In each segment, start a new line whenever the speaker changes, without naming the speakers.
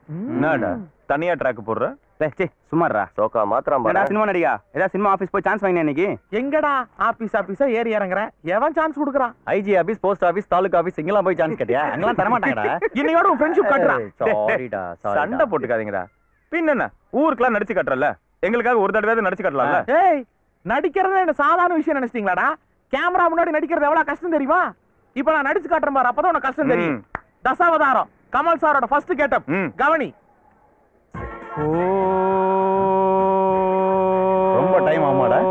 என்னடா தனியா ட்ராக் போடுற
டேய், சீ, சும்மாடுறா
சோக்கா மாத்திரம்
என்னடா சினிமா நடிகா ஏதாவது சினிமா ஆபீஸ் போய் சான்ஸ் வாங்கினேன் இன்னைக்கு
எங்கடா ஆபீஸ் ஆபீஸா ஏறி இறங்குறேன் எவன் சான்ஸ் கொடுக்குறான்
IG office post office taluka office இங்கெல்லாம் போய் சான்ஸ் கேட்டியா அங்கெல்லாம் தர மாட்டாங்கடா
இன்னையோட உன் ஃப்ரெண்ட்ஷிப் காட்டுறான்
சாரிடா
சண்டை போட்டுக்காதீங்கடா பின்ன என்ன ஊருக்குலாம் நடிச்சு காட்டுறல எங்களுக்காக ஒரு தடவை நடிச்சு காட்டலாம்ல
ஏய் நடிக்கிறது என்ன சாதாரண விஷயம் நினைச்சிட்டீங்களாடா கேமரா முன்னாடி நடிக்கிறது எவ்வளவு கஷ்டம் தெரியுமா இப்ப நான் நடிச்சு காட்டுறேன் பாரு அப்பதான் உனக்கு கஷ்டம் தெரியும்
ம்.
தசாவதாரம் கமல் சாரோட ஃபர்ஸ்ட் கேட்டப்
ம்.
கவனி
ரொம்ப டைம் ஆமாடா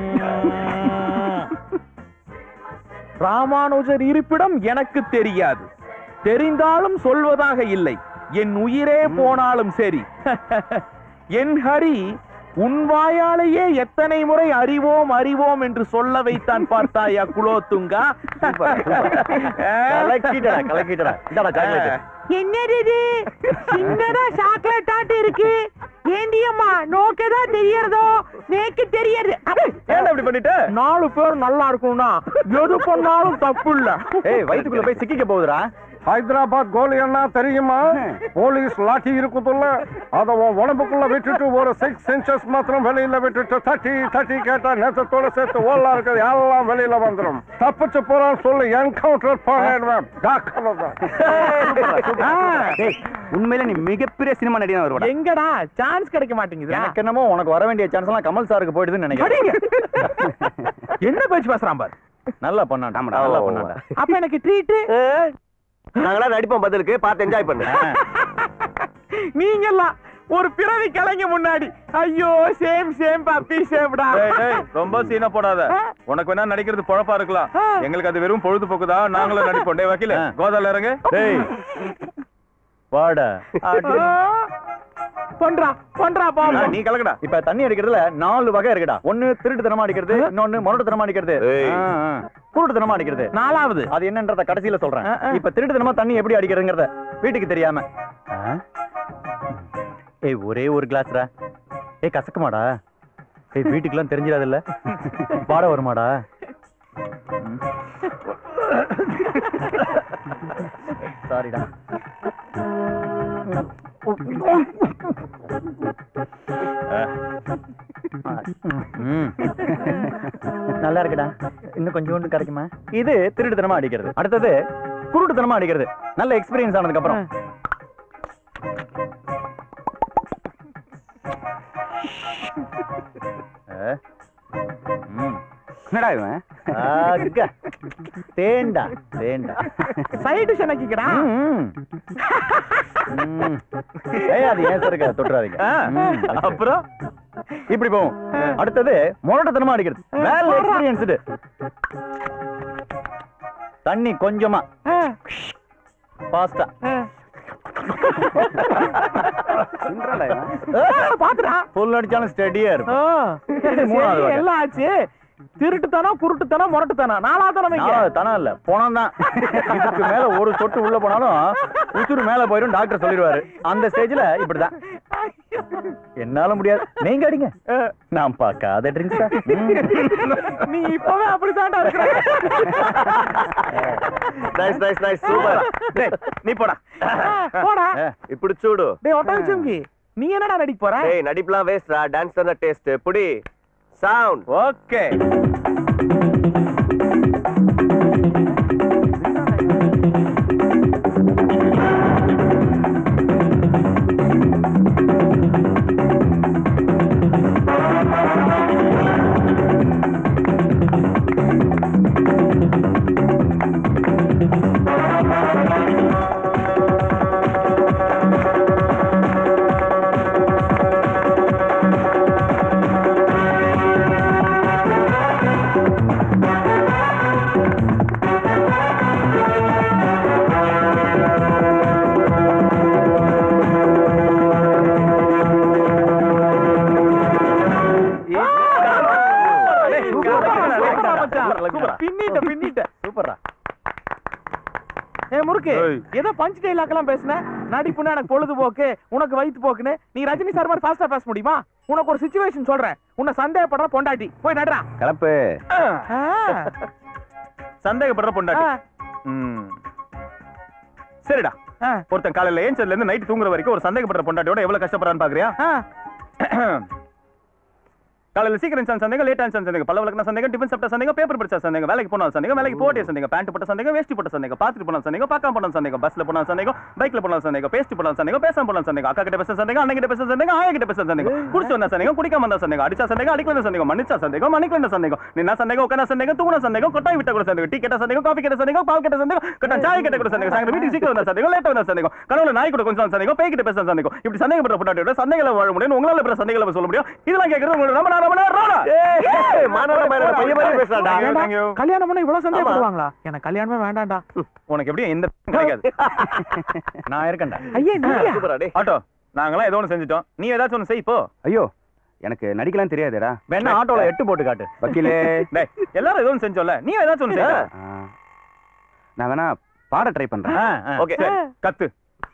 ராமானுஜர் இருப்பிடம் எனக்கு தெரியாது தெரிந்தாலும் சொல்வதாக இல்லை என் உயிரே போனாலும் சரி என் ஹரி உன் வாயாலேயே எத்தனை முறை அறிவோம் அறிவோம் என்று சொல்ல வைத்தான் பார்த்தாயா குலோத்துங்கா
கலக்கிட்டடா கலக்கிட்டடா இந்தாடா சாக்லேட்
என்னது இது சின்னதா சாக்லேட் ஆட்டு இருக்கு ஏண்டியம்மா நோக்கதா தெரியறதோ நேக்கு தெரியறது
ஏன்டா இப்படி பண்ணிட்ட
நாலு பேர் நல்லா இருக்கணும்னா எது பண்ணாலும் தப்பு இல்ல
ஏய் வயித்துக்குள்ள போய் சிக்கிக்க போகுதுடா
ஹைதராபாத் கோலி என்ன தெரியுமா போலீஸ் லாட்டி இருக்குதுல்ல அத உன் உடம்புக்குள்ள விட்டுட்டு ஒரு சிக்ஸ் இன்ச்சஸ் மாத்திரம் வெளியில விட்டுட்டு தட்டி தட்டி கேட்டா நேத்தத்தோட சேர்த்து ஓலா இருக்கிறது எல்லாம் வெளியில வந்துடும் தப்பிச்சு போறான்னு சொல்லி என்கவுண்டர் பண்ணிடுவேன் ஜாக்கிரதை.
டேய், உண்மையில நீ மிகப்பெரிய சினிமா நடிகனா வருவாடா
எங்கடா சான்ஸ் கிடைக்க மாட்டேங்குது
எனக்கு என்னமோ உனக்கு வர வேண்டிய சான்ஸ் எல்லாம் கமல் சாருக்கு போயிடுதுன்னு நினைக்கிறேன்
என்ன பேச்சு பேசுறான் பாரு
நல்லா பண்ணாடா
ஆமாடா.
நல்லா பண்ணாடா
அப்ப எனக்கு ட்ரீட்
நாங்களாம் நடிப்போம் பதிலுக்கு பார்த்து என்ஜாய் பண்ணு
நீங்கெல்லாம் ஒரு பிறவி கலைஞ முன்னாடி ஐயோ சேம் சேம் பப்பி சேம்டா
டேய், டேய், ரொம்ப சீனா போடாத உனக்கு வேணா நடிக்கிறது பொழப்பா இருக்கலாம் எங்களுக்கு அது வெறும் பொழுதுபோக்கு தான் நாங்களும் நடிப்போம் டேய் வக்கீல
ஆ.
கோதால இறங்கு
டேய் வாடா
பண்றா பண்றா
ஆ,
பாப்பா
நீ கலக்கடா இப்ப தண்ணி அடிக்கிறதுல நாலு வகை இருக்குடா ஒண்ணு திருட்டுத்தனமா அடிக்கிறது இன்னொன்னு முரட்டுத்தனமா அடிக்கிறது
ஏய்.
ஆ, ஆ. குருட்டுத்தனமா அடிக்கிறது
நாலாவது
அது என்னன்றத கடைசியில சொல்றேன்
ஆ, ஆ.
இப்ப திருட்டுத்தனமா தண்ணி எப்படி அடிக்கிறதுங்கறத வீட்டுக்கு தெரியாம ஆ? ஏய் ஒரே ஒரு கிளாஸ்ரா ஏய் கசக்குமாடா ஏய் வீட்டுக்குலாம் தெரிஞ்சிடாதுல்ல பாட வருமாடா சாரிடா ம். நல்லா இருக்குடா இன்னும் கொஞ்சோண்டு கிடைக்குமா இது திருட்டுத்தனமா அடிக்கிறது அடுத்தது குருட்டுத்தனமா அடிக்கிறது நல்ல எக்ஸ்பீரியன்ஸ் ஆனதுக்கு அப்புறம் ஆ. ம்.
என்னடா இவன்
ஆக்க. தேண்டா தேண்டா
சைடு செனக்கிக்கடா
ம். ம். ஏய் அது ஏன் சருக்க தொட்டுறாதீங்க
ஆ,
ம்.
அப்புறம்
இப்படி போவோம் அடுத்தது முரட்டத்தனமா அடிக்கிறது வேலை எக்ஸ்பீரியன்ஸ்டு தண்ணி கொஞ்சமா ஃபாஸ்டா
என்னடா இவன்
பாத்துடா
ஃபுல் அடிச்சாலும் ஸ்டெடியா இருக்கும் மூணாவது வகை.
எல்லாம் ஆச்சு திருட்டுத்தனம் குருட்டுத்தனம் முரட்டுத்தனம் நாலாவது வைங்க
நாலாவது தனம் இல்ல பணம் தான் இதுக்கு மேல ஒரு சொட்டு உள்ள போனாலும் உசுறு மேல போயிடும் டாக்டர் சொல்லிடுவாரு அந்த ஸ்டேஜ்ல இப்படிதான் என்னால முடியாது நீங்க அடிங்க நான் பார்க்காத ட்ரிங்க்ஸா
நீ இப்பவே அப்படித்தான்டா இருக்கிற
நைஸ் நைஸ் நைஸ் சூப்பர்
டேய், நீ போடா
போடா
இப்படி சூடு
டேய் ஒட்டகம் நீ என்னடா நடிக்க போற
டேய் நடிப்புலாம் வேஸ்ட்ரா டான்ஸ் தான டேஸ்ட் புடி சவுண்ட்
ஓகே
பின்னிட்ட பின்னிட்ட
சூப்பரா
ஏ முறுக்கு
ஏய்.
ஏதோ பஞ்ச் டைலாக் எல்லாம் பேசுன நடிப்புனா எனக்கு பொழுதுபோக்கு உனக்கு வயித்து போக்குன்னு நீ ரஜினி சார் மாதிரி ஃபாஸ்டா பேச முடியுமா உனக்கு ஒரு சுச்சுவேஷன் சொல்றேன் உன்னை சந்தேகப்படுற பொண்டாட்டி போய் நடுறா
கலப்பு
ஆ.
சந்தேகப்படுற பொண்டாட்டி
ஆ.
ம். சரிடா ஒருத்தன் காலையில ஏஞ்சதுல இருந்து நைட் தூங்குற வரைக்கும் ஒரு சந்தேகப்படுற பொண்டாட்டியோட எவ்வளவு கஷ்டப்படுறான்னு பாக்குறியா காலையில சீக்கிரம் எந்திரிச்சா சந்தேகம் லேட் ஆச்சு சந்தேகம் பல்ல விளக்குன சந்தேகம் டிஃபன் சாப்பிட்ட சந்தேகம் பேப்பர் படிச்ச சந்தேகம் வேலைக்கு போன சந்தேகம் வேலைக்கு போட்டிய சந்தேகம் பேண்ட் போட்ட சந்தேகம் வேஷ்டி போட்ட சந்தேகம் பாத்துட்டு போன சந்தேகம் பார்க்காம போன சந்தேகம் பஸ்ல போன சந்தேகம் பைக்ல போன சந்தேகம் பேஸ்ட் போன சந்தேகம் பேசாம போன சந்தேகம் அக்கா கிட்ட பேச சந்தேகம் அண்ணன் கிட்ட பேச சந்தேகம் ஆயா கிட்ட பேச சந்தேகம் குடிச்சு வந்த சந்தேகம் குடிக்காம வந்த சந்தேகம் அடிச்சா சந்தேகம் அடிக்கல சந்தேகம் மன்னிச்சா சந்தேகம் மன்னிக்கல சந்தேகம் நின்னா சந்தேகம் உட்கார சந்தேகம் தூங்குன சந்தேகம் கொட்டாய் விட்ட கூட சந்தேகம் டீ கேட்ட சந்தேகம் காஃபி கேட்ட சந்தேகம் பால் கேட்ட சந்தேகம் கட்ட சாய் கேட்ட கூட சந்தேகம் சாயங்காலம் வீட்டுக்கு சீக்கிரம் வந்த சந்தேகம் லேட்டா வந்த சந்தேகம் கனவுல நாய் கூட கொஞ்சம் சந்தேகம் பேய் கிட்ட பேச சந்தேகம் இப்படி சந்தேகப்படுற பொண்டாட்டியோட சந்தேகங்களை வாழ முடியும் உங்களால பிற சந்தேகங்களை சொல்ல முடியும் இதெல்லாம் கேட்கறது உங்களுக்கு ரொம்ப நேரம் ரொம்ப நேரம் ரோடா
ஏய், மாநாட மாதிரி பையன் மாதிரி பேசுறான்டா
Thank you.
கல்யாணம் பண்ண இவ்வளவு சந்தேகப்படுவாங்களா எனக்கு கல்யாணமே வேண்டாம்டா
உனக்கு எப்படியும் எந்த கிடைக்காது
நான் இருக்கேன்டா
ஐயா நீயா?
சூப்பரா டேய்
ஆட்டோ நாங்களாம் ஏதோ ஒன்று செஞ்சுட்டோம் நீ ஏதாச்சும் ஒன்று செய் இப்போ
ஐயோ எனக்கு நடிக்கலாம் தெரியாதேடா
வேணா ஆட்டோல எட்டு போட்டு காட்டு
வக்கீலே
டேய் எல்லாரும் ஏதோ ஒன்று செஞ்சோம்ல நீ ஏதாச்சும் ஒன்று செய்
ஆ, நான் வேணா பாட ட்ரை பண்றேன்
ஆ, ஆ.
ஓகே
சரி, கத்து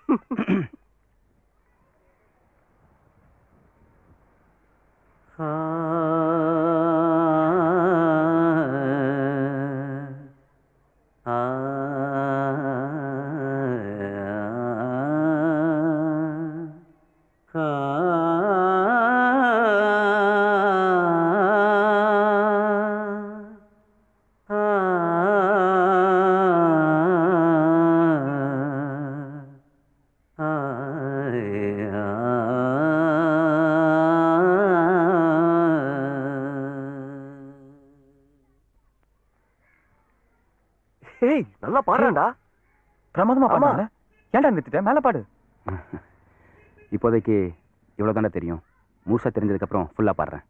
ஏய் நல்லா பாடுறான்டா
பிரமாதமா
ஆமா.
பண்ணல ஏன்டா நிறுத்திட்ட மேல பாடு
இப்போதைக்கு இவ்வளோ தானே தெரியும் முழுசா தெரிஞ்சதுக்கு அப்புறம் ஃபுல்லா பாடுறேன்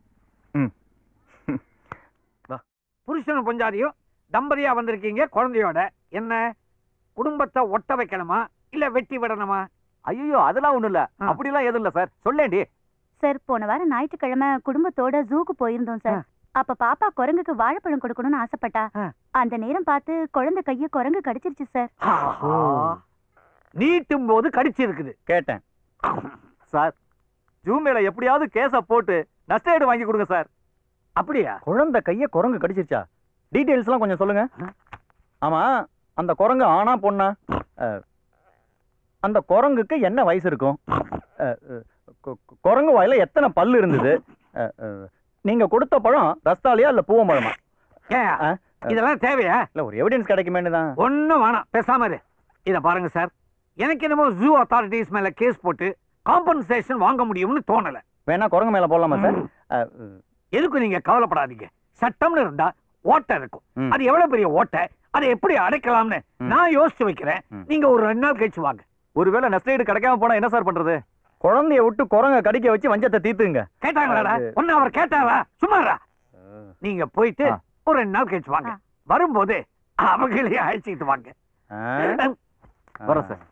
புருஷனும் பொஞ்சாதியும் தம்பதியா வந்திருக்கீங்க குழந்தையோட என்ன குடும்பத்தை ஒட்ட வைக்கணுமா இல்ல வெட்டி விடணுமா
ஐயோ அதெல்லாம் ஒண்ணும் இல்ல
ஆ.
அப்படிலாம் எதுவும் இல்ல சார் சொல்லேண்டி
சார் போன வாரம் ஞாயிற்றுக்கிழமை குடும்பத்தோட ஜூக்கு போயிருந்தோம் சார் அப்ப பாப்பா குரங்குக்கு வாழைப்பழம் கொடுக்கணும்னு ஆசைப்பட்டா
ஆ.
அந்த நேரம் பார்த்து குழந்தை கைய குரங்கு கடிச்சிருச்சு சார்
நீட்டும் போது கடிச்சு இருக்குது
கேட்டேன்
சார் ஜூம் மேல எப்படியாவது கேஸ போட்டு நஷ்ட வாங்கி கொடுங்க சார்
அப்படியா
குழந்தை கைய குரங்கு கடிச்சிருச்சா டீடைல்ஸ் எல்லாம் கொஞ்சம் சொல்லுங்க ஆமா அந்த குரங்கு ஆனா பொண்ணா அஹ், அந்த குரங்குக்கு என்ன வயசு இருக்கும் அஹ், அஹ், கு- கு- குரங்கு வாயில எத்தனை பல்லு இருந்தது அஹ், அஹ், நீங்க கொடுத்த பழம் ரஸ்தாலியா இல்ல பூவம்பழமா
ஏன்
ஆ?
இதெல்லாம் தேவையா
இல்ல ஒரு எவிடன்ஸ் கிடைக்குமேன்னு தான்
ஒண்ணும் வேணாம் பேசாம இரு இத பாருங்க சார் எனக்கு என்னமோ ஜூ அத்தாரிட்டிஸ் மேல கேஸ் போட்டு காம்பன்சேஷன் வாங்க முடியும்னு தோணல
வேணா குரங்கு மேல போடலாமா சார் அஹ், அஹ்,
எதுக்கும் நீங்க கவலைப்படாதீங்க சட்டம்னு இருந்தா ஓட்டை இருக்கும்
ம்.
அது எவ்வளவு பெரிய ஓட்டை அதை எப்படி அடைக்கலாம்னு
ம்.
நான் யோசிச்சு வைக்கிறேன்
ம்.
நீங்க ஒரு ரெண்டு நாள் கழிச்சு வாங்க
ஒருவேளை நஷ்ட கிடைக்காம போனா என்ன சார் பண்றது
குழந்தைய விட்டு குரங்க கடிக்க வச்சு வஞ்சத்தை தீத்துங்க
கேட்டாங்களாடா
அது-
ஒன்னு அவர் கேட்டாரா சும்மாரா நீங்க போயிட்டு
ஆ.
ஒரு ரெண்டு நாள் கழிச்சு வாங்க
ஆ.
வரும்போது அவங்களே அழைச்சிட்டு வாங்க
ஆ?
வரோம் சார்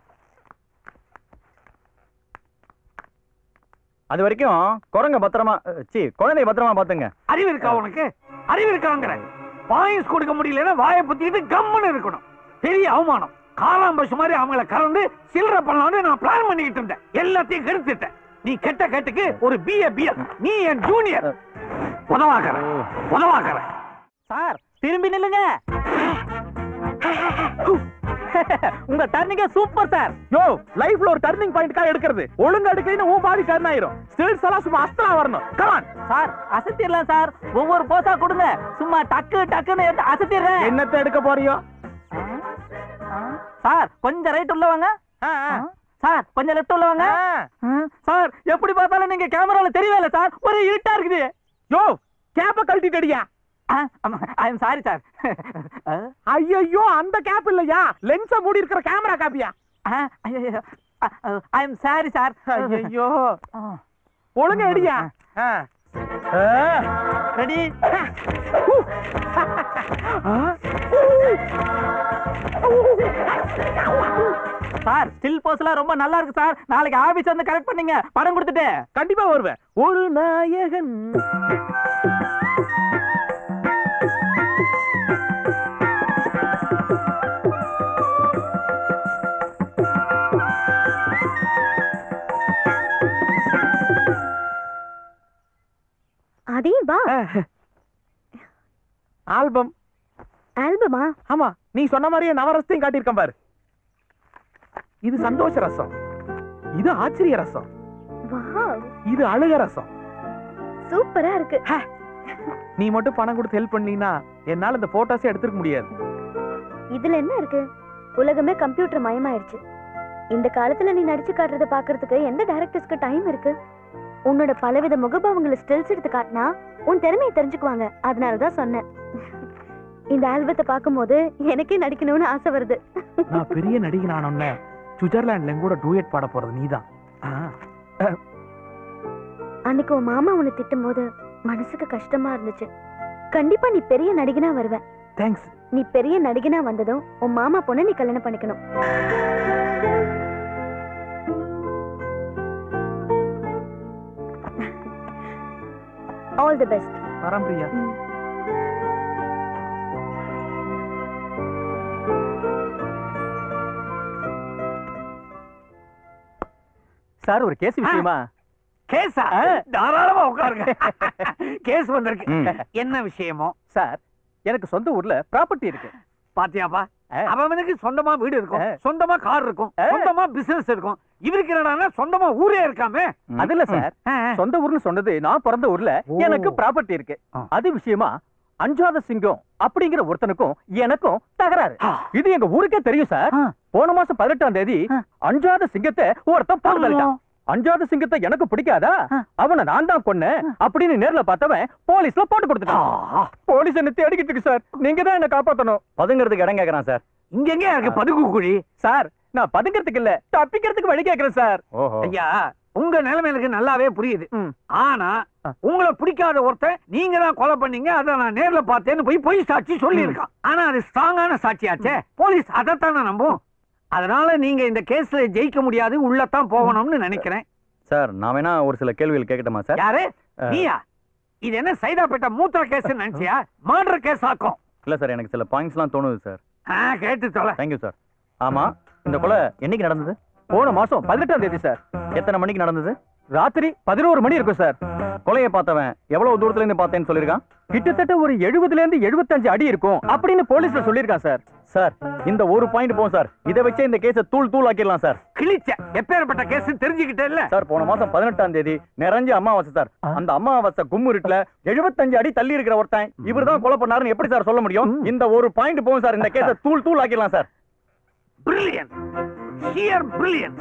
அது வரைக்கும் குரங்க பத்திரமா அஹ், சீ குழந்தைய பத்திரமா பாத்துங்க
அறிவு இருக்கா உனக்கு அறிவு இருக்காங்கிற பாயிண்ட்ஸ் கொடுக்க முடியலன்னா வாயை பத்திட்டு கம்முன்னு இருக்கணும் பெரிய அவமானம் காளாம் பசு மாதிரி அவங்கள கறந்து சில்லற பண்ணலாம்னு நான் பிளான் பண்ணிக்கிட்டு இருந்தேன் எல்லாத்தையும் கெடுத்துட்டேன் நீ கெட்ட கெட்டுக்கு ஒரு பிஏ பிஎல் நீ என் ஜூனியர் உதவாக்கற உதவாக்கற
சார் திரும்பி நில்லுங்க உங்க டர்னிங்க சூப்பர் சார்
யோ லைஃப்ல ஒரு டர்னிங் பாயிண்ட்காக எடுக்கிறது ஒழுங்கா எடுக்கலைன்னு உன் பாடி டர்ன் ஆயிரும் ஸ்டில்ஸ் எல்லாம் சும்மா அஸ்தலா வரணும் கமான்
சார் அசத்திடலாம் சார் ஒவ்வொரு போஸா கொடுங்க சும்மா டக்கு டக்குன்னு எடுத்து அசத்திடுறேன்
என்னத்தை எடுக்க போறியோ
சார் கொஞ்சம் ரைட் உள்ள வாங்க சார் கொஞ்சம் லெஃப்ட் உள்ள வாங்க சார் எப்படி பார்த்தாலும் நீங்க கேமரால தெரியவே இல்ல சார் ஒரு இருட்டா இருக்குது
யோ கேப்ப கழட்டிட்டடியா
ஐ எம் சாரி சார்
ஐயோ அந்த கேப் இல்லையா லென்ஸ மூடி இருக்கிற கேமரா காப்பியா
ஐ எம் சாரி சார்
ஐயோ ஒழுங்கா எடியா
ரெடி சார் ஸ்டில் போஸ்லாம் ரொம்ப நல்லா இருக்கு சார் நாளைக்கு ஆபீஸ் வந்து கரெக்ட் பண்ணீங்க படம் கொடுத்துட்டு
கண்டிப்பா வருவேன் ஒரு நாயகன்
அதே வா
ஆல்பம்
ஆல்பமா
ஆமா நீ சொன்ன மாதிரியே நவரசத்தையும் காட்டியிருக்கேன் பாரு இது சந்தோஷ ரசம் இது ஆச்சரிய ரசம்
வாவ்
இது அழுக ரசம்
சூப்பரா இருக்கு
நீ மட்டும் பணம் கொடுத்து ஹெல்ப் பண்ணலீனா என்னால இந்த போட்டோஸே எடுத்துக்க முடியாது
இதுல என்ன இருக்கு உலகமே கம்ப்யூட்டர் மயமாயிருச்சு இந்த காலத்துல நீ நடிச்சு காட்டுறத பாக்குறதுக்கு எந்த டைரக்டர்ஸ்க்கு டைம் இருக்கு உன்னோட பலவித முகபாவங்களை ஸ்டில்ஸ் எடுத்து காட்டினா உன் திறமையை தெரிஞ்சுக்குவாங்க அதனால தான் சொன்னேன் இந்த ஆல்பத்தை பார்க்கும்போது எனக்கே நடிக்கணும்னு ஆசை வருது
நான் பெரிய நடிகன் ஆனோன்ன சுவிட்சர்லாந்துல என் கூட டூயட் பாட போறது நீதான் ஆ,
அன்னைக்கு உன் மாமா உன்னை திட்டும் போது மனசுக்கு கஷ்டமா இருந்துச்சு கண்டிப்பா நீ பெரிய நடிகனா வருவ
தேங்க்ஸ்
நீ பெரிய நடிகனா வந்ததும் உன் மாமா பொண்ணை நீ கல்யாணம் பண்ணிக்கணும் ஆல் தி பெஸ்ட்
வரேன் பிரியா
சார் ஒரு கேஸ் விஷயமா
கேஸா தாராளமா உட்காருங்க கேஸ் வந்திருக்கு
ம்.
என்ன விஷயமோ
சார் எனக்கு சொந்த ஊர்ல ப்ராப்பர்ட்டி இருக்கு
பாத்தியாப்பா
ஆ.
அவனுக்கு சொந்தமா வீடு இருக்கும்
ஆ.
சொந்தமா கார் இருக்கும்
ஆ.
சொந்தமா பிசினஸ் இருக்கும் இவருக்கு என்னடான்னா சொந்தமா ஊரே இருக்காமே
அது இல்ல சார்
ஆ, ஆ.
சொந்த ஊர்னு சொன்னது நான் பிறந்த ஊர்ல
ஓ.
எனக்கு ப்ராப்பர்ட்டி இருக்கு
ஆ.
அது விஷயமா அஞ்சாத சிங்கம் அப்படிங்கிற ஒருத்தனுக்கும் எனக்கும் தகராறு
ஆ.
இது எங்க ஊருக்கே தெரியும் சார்
ஆ.
போன மாசம் பதினெட்டாம் தேதி
ஆ.
அஞ்சாத சிங்கத்தை ஒருத்தன் பார்த்துட்டான் அஞ்சாத சிங்கத்தை எனக்கு பிடிக்காதா
ஆ.
அவனை நான் தான் கொன்னேன் அப்படின்னு நேர்ல பார்த்தவன் போலீஸ்ல போட்டு கொடுத்துட்டான் போலீஸ் என்ன தேடிக்கிட்டு இருக்கு சார் நீங்க தான் என்ன காப்பாத்தணும்
பதுங்கிறதுக்கு இடம் கேக்குறான் சார்
இங்க எங்க இருக்கு பதுகு குழி
சார் நான் பதுங்கிறதுக்கு இல்ல தப்பிக்கிறதுக்கு வழி கேக்குறேன் சார்
ஓஹோ
ஐயா உங்க நிலைமை எனக்கு நல்லாவே புரியுது
ம்.
ஆனா
ஆ.
உங்களை பிடிக்காத ஒருத்தன் நீங்க தான் கொலை பண்ணீங்க அதை நான் நேர்ல பார்த்தேன்னு போய் பொய் சாட்சி சொல்லியிருக்கான் ஆனா அது ஸ்ட்ராங்கான சாட்சியாச்சே போலீஸ் அதைத்தானே நம்பும் அதனால நீங்க இந்த கேஸ்ல ஜெயிக்க முடியாது உள்ளத்தான் போகணும்னு நினைக்கிறேன்
சார் நான் வேணா ஒரு சில கேள்விகள் கேட்கட்டுமா சார்
யாரு
ஆ.
நீயா இது என்ன சைதாப்பேட்டை மூத்திர கேஸ் நினைச்சியா மர்டர் கேஸ் ஆக்கும்
இல்ல சார் எனக்கு சில பாயிண்ட்ஸ்லாம் தோணுது சார்
ஆ, கேட்டு தொலை
தேங்க்யூ சார் ஆமா இந்த கொலை என்னைக்கு நடந்தது
போன மாசம் பதினெட்டாம் தேதி சார்
எத்தனை மணிக்கு நடந்தது
ராத்திரி பதினோரு மணி இருக்கும் சார்
கொலையை பார்த்தவன் எவ்வளவு தூரத்துல இருந்து பார்த்தேன்னு சொல்லியிருக்கான்
கிட்டத்தட்ட ஒரு எழுபதுல இருந்து எழுபத்தஞ்சு அடி இருக்கும் அப்படின்னு போலீஸ்ல சொல்லியிருக்கான் சார்
சார் இந்த ஒரு பாயிண்ட் போகும் சார் இதை வச்சே இந்த கேஸை தூள் தூள் ஆக்கிடலாம் சார்
கிழிச்ச எப்பேற்பட்ட கேஸ் தெரிஞ்சுக்கிட்டே இல்ல
சார் போன மாசம் பதினெட்டாம் தேதி நிறைஞ்ச அமாவாசை சார் அந்த அமாவாசை கும்முருட்டுல எழுபத்தஞ்சு அடி தள்ளி இருக்கிற ஒருத்தன் இவர் தான் கொலை பண்ணாருன்னு எப்படி சார் சொல்ல முடியும் இந்த ஒரு பாயிண்ட் போகும் சார் இந்த கேஸை தூள் தூள் ஆக்கிடலாம் சார்
பிரில்லியன் ஷியர் பிரில்லியன்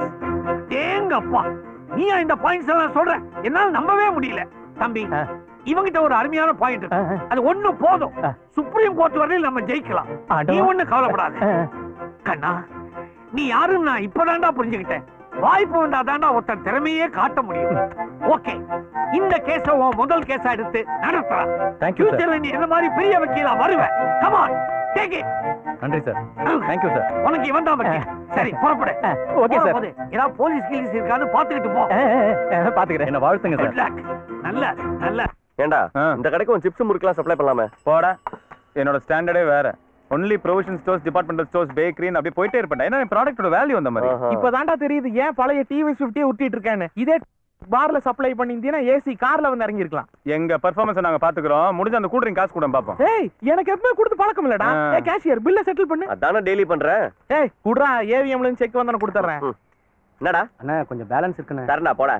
ஏங்கப்பா நீயா இந்த பாயிண்ட்ஸ் எல்லாம் சொல்ற என்னால நம்பவே முடியல தம்பி
ஆ.
இவங்கிட்ட ஒரு அருமையான பாயிண்ட்
ஆ,
இருக்கு
ஆ.
அது ஒண்ணு போதும்
ஆ.
சுப்ரீம் கோர்ட் வரையில் நம்ம ஜெயிக்கலாம்
அடோ.
நீ ஒண்ணு கவலைப்படாத கண்ணா நீ யாருன்னு நான் இப்பதான்டா புரிஞ்சுக்கிட்டேன் வாய்ப்பு வந்தா தாண்டா ஒருத்தன் திறமையே காட்ட முடியும் ஓகே இந்த கேஸ உன் முதல் கேஸா எடுத்து நடத்துறேன்
தேங்க்யூ சார்
ஃபியூச்சர்ல நீ இந்த மாதிரி பெரிய வக்கீலா வருவ கமான் டேக் இட்
நன்றி சார் தேங்க்யூ சார்
உனக்கு இவன் தான் வக்கீல் சரி புறப்படு
ஓகே சார்
போகும்போது ஏதாவது போலீஸ் கீலீஸ் இருக்கான்னு பாத்துக்கிட்டு போ
பாத்துக்கிறேன்
என்ன வாழ்த்துங்க
குட்
சார்
லக் நல்ல நல்ல
ஏண்டா
ஆ.
இந்த கடைக்கு ஒரு சிப்ஸ் முறுக்கெல்லாம் சப்ளை பண்ணலாமே
போடா என்னோட ஸ்டாண்டர்டே வேற only provision stores departmental stores பேக்கரின்னு அப்படியே போயிட்டே இருப்பேன் ஏன்னா ப்ராடக்ட்டோட வேல்யூ அந்த மாதிரி
ஆஹா.
இப்பதான்டா தெரியுது ஏன் பழைய டிவி ஃபிஃப்டியே விட்டிட்டு இருக்கான்னு இதே பார்ல சப்ளை பண்ணியிருந்தீங்கன்னா ஏசி கார்ல வந்து இறங்கி இருக்கலாம் எங்க பெர்ஃபார்மன்ஸ் நாங்க பாத்துக்கிறோம் முடிஞ்ச அந்த கூல் காசு கூட பாப்போம் ஏய் எனக்கு எப்பவுமே கொடுத்து பழக்கம் இல்லடா ஏய் கேஷியர் பில்ல செட்டில் பண்ணு
அதானே டெய்லி பண்றேன்
ஏய் குடுறா ஏவிஎம்ல செக் வந்தானே கொடுத்துறேன்
ம். என்னடா
அண்ணா கொஞ்சம் பேலன்ஸ் இருக்குண்ணே
தரண்டா போட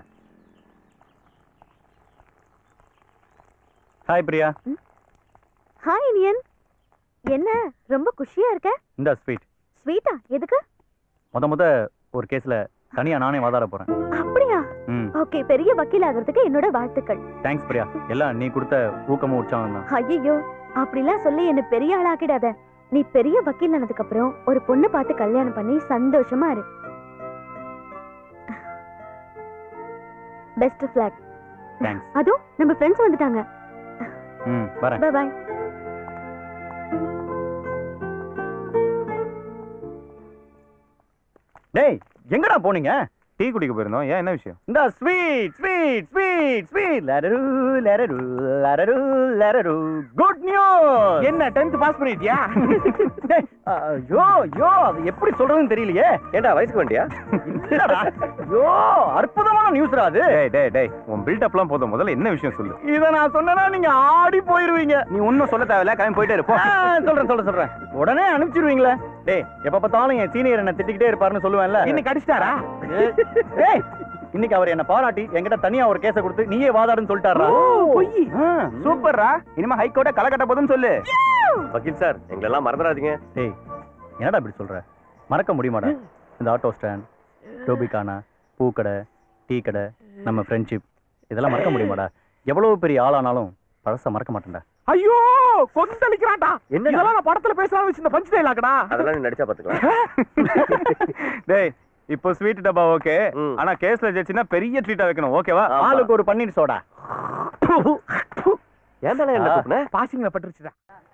ஹாய் பிரியா
ஹாய் இனியன் என்ன ரொம்ப குஷியா இருக்க
இந்த ஸ்வீட்
ஸ்வீட்டா எதுக்கு
முத முத ஒரு கேஸ்ல தனியா நானே வாதாட போறேன்
அப்படியா
ம்
ஓகே பெரிய வக்கீல் ஆகிறதுக்கு என்னோட வாழ்த்துக்கள்
தேங்க்ஸ் பிரியா எல்லாம் நீ கொடுத்த ஊக்கமும் உற்சாகம் தான்
ஐயோ அப்படிலாம் சொல்லி என்ன பெரிய ஆளாக்கிடாத நீ பெரிய வக்கீல் ஆனதுக்கு அப்புறம் ஒரு பொண்ணு பார்த்து கல்யாணம் பண்ணி சந்தோஷமா இரு பெஸ்ட் ஃபிளாக்
தேங்க்ஸ்
அதுவும் நம்ம ஃப்ரெண்ட்ஸ் வந்துட்டாங்க
ம் வரேன்
பை பாய்
டேய் எங்கடா போனீங்க
டீ குடிக்க போயிருந்தோம் ஏன் என்ன விஷயம்
இந்த ஸ்வீட் ஸ்வீட் ஸ்வீட் ஸ்வீட் லரரு லரரு லரரு லரரு குட் நியூஸ்
என்ன 10th பாஸ் பண்ணிட்டியா
டேய் ஐயோ ஐயோ அது எப்படி சொல்றதுன்னு தெரியலையே
ஏண்டா வயசுக்கு வண்டியா
இல்லடா ஐயோ அற்புதமான நியூஸ்ரா அது
டேய் டேய் டேய் உன் பில்டப்லாம் போதும் முதல்ல என்ன விஷயம் சொல்லு
இத நான் சொன்னேன்னா நீங்க ஆடி போயிருவீங்க
நீ ஒன்னும் சொல்ல தேவையில்ல கிளம்பி போயிட்டே இருப்போம்
ஆ, சொல்றேன் சொல்றேன் சொல்றேன் உடனே அனுப்பிச்சிருவீங்களே டேய் எப்ப பார்த்தாலும் என் சீனியர் என்ன திட்டிக்கிட்டே இருப்பாருன்னு சொல்லுவேன்ல
இன்னைக்கு அடிச்சிட்டாரா
டேய் இன்னைக்கு அவர் என்ன பாராட்டி என்கிட்ட தனியா ஒரு கேஸ கொடுத்து நீயே வாதாடுன்னு சொல்லிட்டாரா
பொய்
சூப்பர்ரா இனிமே ஹைகோர்ட்ட கலக்கட்ட போதும் சொல்லு
வக்கீல் சார் எங்களெல்லாம் மறந்துடாதீங்க
டேய் என்னடா இப்படி சொல்ற மறக்க முடியுமாடா இந்த ஆட்டோ ஸ்டாண்ட் டோபிகானா பூக்கடை டீ கடை நம்ம ஃப்ரெண்ட்ஷிப் இதெல்லாம் மறக்க முடியுமாடா எவ்வளவு பெரிய ஆளானாலும் பழச மறக்க மாட்டேன்டா
ஐயோ கொந்தளிக்கிறான்டா
என்னடா?
இதெல்லாம் நான் படத்துல பேசலாம் வச்சு இந்த பஞ்ச் டைலாக்டா
அதெல்லாம் நீ நடிச்சா பாத்துக்கலாம்
டேய் இப்போ ஸ்வீட் டப்பா ஓகே
ம்.
ஆனா கேஸ்ல ஜெயிச்சுன்னா பெரிய ட்ரீட்டா வைக்கணும் ஓகேவா
ஆமா.
ஆளுக்கு ஒரு பன்னீர் சோடா
ஏன் என்ன
ஆ.
கூப்பின
பாசிங்ல பட்டுருச்சுடா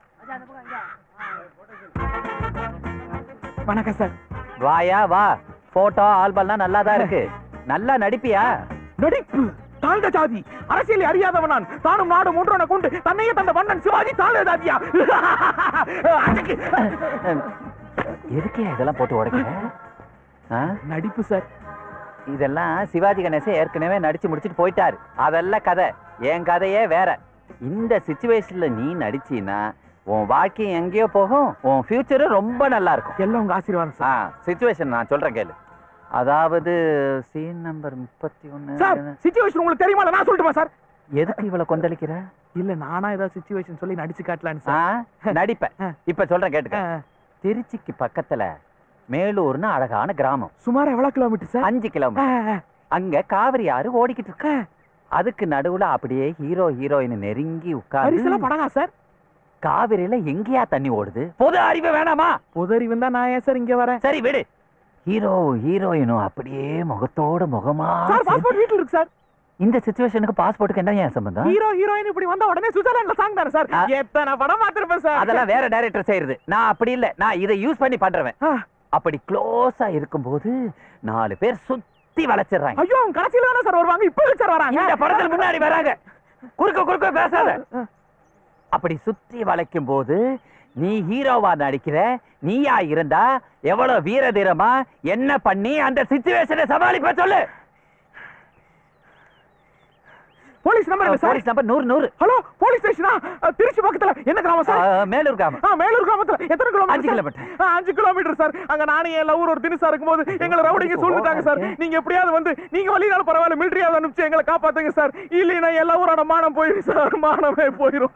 வணக்கம் சார்
வாயா வா போட்டோ ஆல்பம்லாம் நல்லா தான் இருக்கு நல்லா நடிப்பியா
நடிப்பு தாழ்ந்த ஜாதி அரசியல் அறியாதவன் நான் தானும் நாடும் ஒன்றன கொண்டு தன்னையே தந்த மன்னன் சிவாஜி தாழ்ந்த ஜாதியா அதுக்கு.
எதுக்கு இதெல்லாம் போட்டு உடைக்கிற ஆ?
நடிப்பு சார்
இதெல்லாம் சிவாஜி கணேசன் ஏற்கனவே நடிச்சு முடிச்சிட்டு போயிட்டாரு அதெல்லாம் கதை என் கதையே வேற இந்த சுச்சுவேஷன்ல நீ நடிச்சீன்னா உன் வாழ்க்கை எங்கேயோ போகும் உன் ஃபியூச்சரும் ரொம்ப நல்லா இருக்கும்
எல்லாம் உங்க ஆசீர்வாதம் சார்
ஆ சுச்சுவேஷன் நான் சொல்றேன் கேளு அதாவது சீன் நம்பர் முப்பத்தி
சார்
ஒன்னு
சிச்சுவேஷன் உங்களுக்கு தெரியுமா இல்ல நான் சொல்லட்டுமா சார்
எதுக்கு இவ்வளவு கொந்தளிக்கிற
இல்ல நானா ஏதாவது சிச்சுவேஷன் சொல்லி நடிச்சு காட்டலான்னு
ஆ,
சார்
நடிப்பேன் இப்ப சொல்றேன் கேட்டுக்க திருச்சிக்கு பக்கத்துல மேலூர்னு அழகான கிராமம்
சுமார் எவ்வளவு கிலோமீட்டர் சார்
அஞ்சு கிலோமீட்டர் அங்க காவிரி ஆறு ஓடிக்கிட்டு இருக்கு அதுக்கு நடுவுல அப்படியே ஹீரோ ஹீரோயின் நெருங்கி
பரிசுல
உட்கார்ந்து
படகா சார்
காவிரியில எங்கேயா தண்ணி ஓடுது பொது அறிவு வேணாமா
உதறி வந்தா நான் ஏன் சார் இங்க வரேன்
சரி விடு ஹீரோ ஹீரோயினும் அப்படியே முகத்தோட முகமா
சார்
சேர்ந்து-
பாஸ்போர்ட் வீட்டுல இருக்கு சார்
இந்த சுச்சுவேஷனுக்கு பாஸ்போர்ட்டுக்கு என்ன ஏன் சம்பந்தம்
ஹீரோ ஹீரோயின் இப்படி வந்த உடனே சுவிட்சர்லாந்துல சாங் தானே சார்
ஆ.
எத்தனை படம் பார்த்திருப்பேன் சார்
அதெல்லாம் வேற டைரக்டர் செய்யறது நான் அப்படி இல்ல நான் இதை யூஸ் பண்ணி பண்றவன்
ஆ.
அப்படி க்ளோஸா இருக்கும்போது நாலு பேர் சுத்தி வளைச்சிடுறாங்க
ஐயோ அவங்க கடைசியில தானே சார் வருவாங்க இப்ப சார் வராங்க
இந்த படத்துல முன்னாடி வராங்க குறுக்க குறுக்க பேசாத அப்படி சுத்தி வளைக்கும் போது நீ ஹீரோவா நடிக்கிற நீயா இருந்தா எவ்வளவு வீர தீரமா என்ன பண்ணி அந்த சிச்சுவேஷனை சமாளிப்ப சொல்லு
போலீஸ் நம்பர் என்ன சார்
போலீஸ் நம்பர் நூறு நூறு
ஹலோ போலீஸ் ஸ்டேஷனா திருச்சி பக்கத்துல என்ன கிராமம் சார்
ஆ, மேலூர் கிராமம்
ஆ, மேலூர் கிராமத்துல எத்தனை கிலோமீட்டர்
அஞ்சு
சார்?
கிலோமீட்டர்.
ஆ, அஞ்சு கிலோமீட்டர் சார் அங்க நானும் என் லவர் ஒரு தினசா இருக்கும்போது எங்களை ரவுடிங்க சொல்லிட்டாங்க சார் நீங்க எப்படியாவது வந்து நீங்க வழினாலும் பரவாயில்ல மிலிட்டரியாவது அனுப்பிச்சு எங்களை காப்பாத்துங்க சார் இல்லைன்னா என் லவரோட மானம் போயிடும் சார் மானமே போயிடும்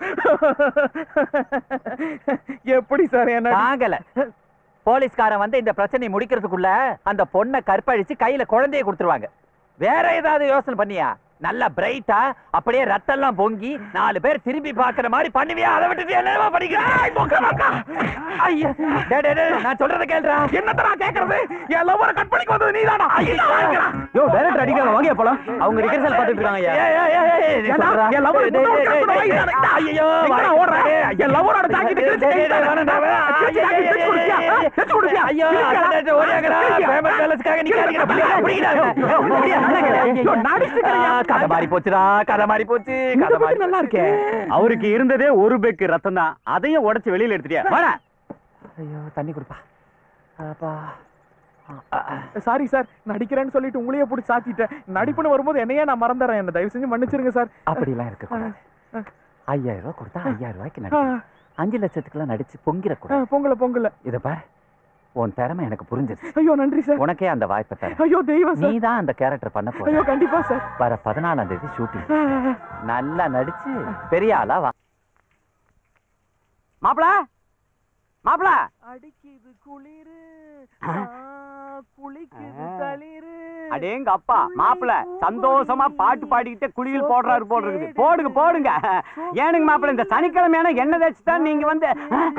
எப்படி சார் என்ன
தாங்கல போலீஸ்காரன் வந்து இந்த பிரச்சனையை முடிக்கிறதுக்குள்ள அந்த பொண்ணை கற்பழிச்சு கையில குழந்தைய கொடுத்துருவாங்க வேற ஏதாவது யோசனை பண்ணியா நல்லா பிரைட்டா அப்படியே ரத்தம் எல்லாம் பொங்கி நாலு பேர் திரும்பி பாக்குற மாதிரி பண்ணுவியா அதை விட்டுட்டு என்னவா படிக்கிறேன் ஐயா டேய், டேய், டேய், நான் சொல்றத கேளுடா
என்னத்த நான் கேக்குறது என் லவரை கட் பண்ணிக்கு வந்தது நீதானா
யோ டைரக்டர் அடிக்காம வாங்க போலாம் அவங்க ரிகர்சல் பார்த்துட்டு இருக்காங்க ஐயா
ஏய், ஏய், ஏய், ஏய், நீ
ஏண்டா,
சொல்றா.
என் lover
டேய், டேய், டேய்,
முத்தம்
டேய்,
கொடுத்து
டேய், ஐயையோ,
எங்கடா
வாய்.
ஓடுற? என் lover-ஓட jacket
டேய்,
கிழிச்சு
டேய், டேய்,
கையில
வேணாம்டா, வேணாம்.
கிழிச்சு
ஐயோ,
jacket கிழிச்சு கொடுத்தியா?
ஐயோ,
கிழிச்சு கொடுத்தியா?
ஐயோ,
கிழிச்சியா?
அடடே, டேய், ஓடியாங்கடா.
கிழிச்சியா?
famous palace-க்காக நிக்காதீங்கடா. பிடிடா, பிடிடா.
அப்படியா? ஐயோ, நடிச்சுக்கிறியா?
ஆ, கதை மாறி போச்சுடா கதை மாறி போச்சு
இந்த
கதை
பத்தி
மாறி
நல்லா இருக்கே
அவருக்கு இருந்ததே ஒரு பெக்கு ரத்தம் தான் அதையும் உடைச்சு வெளியில எடுத்துட்டியா வாடா
ஐயோ தண்ணி கொடுப்பா அப்பா
சாரி சார் நடிக்கிறேன்னு சொல்லிட்டு உங்களையே பிடிச்சி சாத்திட்டேன் நடிப்புன்னு வரும்போது என்னையே நான் மறந்துடுறேன் என்ன தயவு செஞ்சு மன்னிச்சிருங்க சார்
அப்படிலாம் இருக்கக்கூடாது ஐயாயிரம் ரூபாய் கொடுத்தா ஐயாயிரம் ரூபாய்க்கு
ஆ,
நடி அஞ்சு லட்சத்துக்குலாம் நடிச்சு
ஆ,
பொங்கிடக்கூடாது
பொங்கல பொங்கல
இத பார் உன் திறமை எனக்கு புரிஞ்சிருச்சு
ஐயோ நன்றி சார்
உனக்கே அந்த வாய்ப்பை தரேன்
ஐயோ தெய்வம்
நீ
சார்
தான் அந்த கேரக்டர் பண்ண போற
ஐயோ கண்டிப்பா சார்
வர பதினாலாம் தேதி ஷூட்டிங்
ஆ, ஆ,
நல்லா நடிச்சு பெரிய ஆளா வா மாப்பிள மாப்பிள
அடிக்குது குளிரு குளிக்குது தளிரு
அடேங்க அப்பா மாப்பிள சந்தோஷமா பாட்டு பாடிக்கிட்டே குளியல் போடுறாரு போல் இருக்குது போடுங்க போடுங்க ஏனுங்க மாப்பிள இந்த சனிக்கிழமையான எண்ணெய் தேய்ச்சி தான் நீங்க வந்து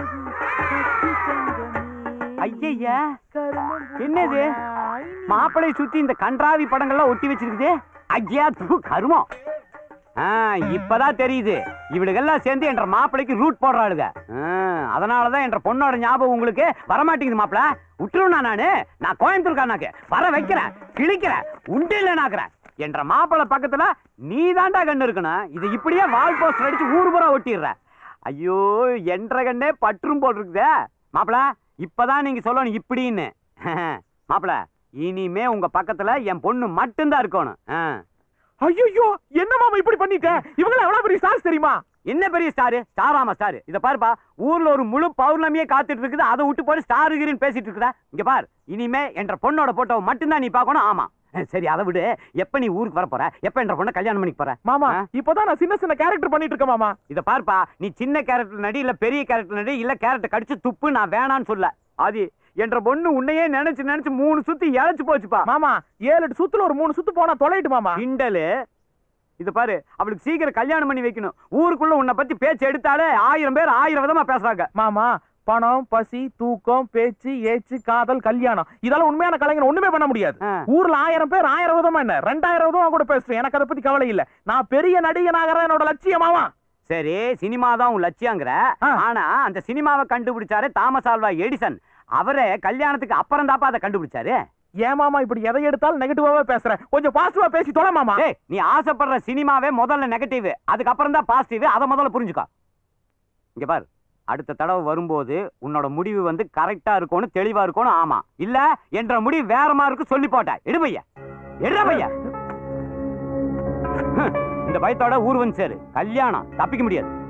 ஐயா என்னது மாப்பிளை சுத்தி இந்த கன்றாவி படங்கள்லாம் ஒட்டி வச்சிருக்குது ஐயா தூ கருமம் ஆ, இப்பதான் தெரியுது இவளுகெல்லாம் சேர்ந்து என்ற மாப்பிளைக்கு ரூட் போடுறாளுங்க ஆ, அதனாலதான் என்ற பொண்ணோட ஞாபகம் உங்களுக்கு வரமாட்டேங்குது மாப்பிள விட்டுருவா நானு நான் கோயம்புத்தூர்காரனாக்கு வர வைக்கிறேன் கிழிக்கிறேன் உண்டு இல்லைனாக்குறேன் என்ற மாப்பிளை பக்கத்துல நீ தாண்டா கண்ணு இருக்கணும் இது இப்படியே வால் போஸ்டர் அடிச்சு ஊர் பூரா ஒட்டிடுற ஐயோ என்ற கண்ணே பற்றும் போல் இருக்குதே மாப்பிள இப்பதான் நீங்க சொல்லணும் இப்படின்னு மாப்பிள இனிமே உங்க பக்கத்துல என் பொண்ணு மட்டும்தான் இருக்கணும் ஆ.
ஐயோ என்ன மாமா இப்படி பண்ணிட்ட இவங்க எவ்வளவு பெரிய ஸ்டார்ஸ் தெரியுமா
என்ன பெரிய ஸ்டாரு ஸ்டாராமா ஸ்டார் இத பாருப்பா ஊர்ல ஒரு முழு பௌர்ணமியே காத்துட்டு இருக்குது அதை விட்டு போய் ஸ்டார் கிரின்னு பேசிட்டு இருக்குதா இங்க பார் இனிமே என்ற பொண்ணோட போட்டோவை மட்டும்தான் நீ பார்க்கணும் ஆமா சரி அதை விடு எப்ப நீ ஊருக்கு வர போற எப்ப என்ற பொண்ணை கல்யாணம் பண்ணிக்க போற
மாமா
ஆ?
இப்பதான் நான் சின்ன சின்ன கேரக்டர் பண்ணிட்டு இருக்கேன் மாமா
இத பாருப்பா நீ சின்ன கேரக்டர் நடி இல்ல பெரிய கேரக்டர் நடி இல்ல கேரக்டர் கடிச்சு துப்பு நான் வேணான்னு சொல்ல ஆதி என்ற பொண்ணு உன்னையே நினைச்சு நினைச்சு மூணு சுத்தி இழைச்சு போச்சுப்பா
மாமா ஏழு எட்டு சுத்துல ஒரு மூணு சுத்து போனா தொலைட்டு மாமா
கிண்டலு இது பாரு அவளுக்கு சீக்கிரம் கல்யாணம் பண்ணி வைக்கணும் ஊருக்குள்ள உன்னை பத்தி பேச்சு எடுத்தாலே ஆயிரம் பேர் ஆயிரம் விதமா பேசுறாங்க
மாமா பணம் பசி தூக்கம் பேச்சு ஏச்சு காதல் கல்யாணம் இதெல்லாம் உண்மையான கலைஞர் ஒண்ணுமே பண்ண முடியாது
ஆ.
ஊர்ல ஆயிரம் பேர் ஆயிரம் விதமா என்ன ரெண்டாயிரம் விதமா கூட பேசுறேன் எனக்கு அதை பத்தி கவலை இல்ல நான் பெரிய நடிகனாகிறேன் என்னோட லட்சியமாவா
சரி சினிமா தான் உன் லட்சியங்கிற
ஆ.
ஆனா அந்த சினிமாவை கண்டுபிடிச்சாரு தாமஸ் ஆல்வா எடிசன் அவரே கல்யாணத்துக்கு அப்புறம் தாப்பா அதை கண்டுபிடிச்சாரு
ஏன் மாமா இப்படி எதை எடுத்தாலும் நெகட்டிவாவே பேசுறேன் கொஞ்சம் பாசிட்டிவா பேசி தொலை மாமா
ஏய் நீ ஆசைப்படுற சினிமாவே முதல்ல நெகட்டிவ் அதுக்கப்புறம் தான் பாசிட்டிவ் அதை முதல்ல புரிஞ்சுக்கோ இங்க பாரு அடுத்த தடவை வரும்போது உன்னோட முடிவு வந்து கரெக்டா இருக்கணும் தெளிவா இருக்கணும் ஆமா இல்ல என்ற முடிவு வேற மாதிரி இருக்கு சொல்லி போட்ட எடு பையா எடு பையா ஹம், இந்த பயத்தோட ஊர் வந்து சேரு கல்யாணம் தப்பிக்க முடியாது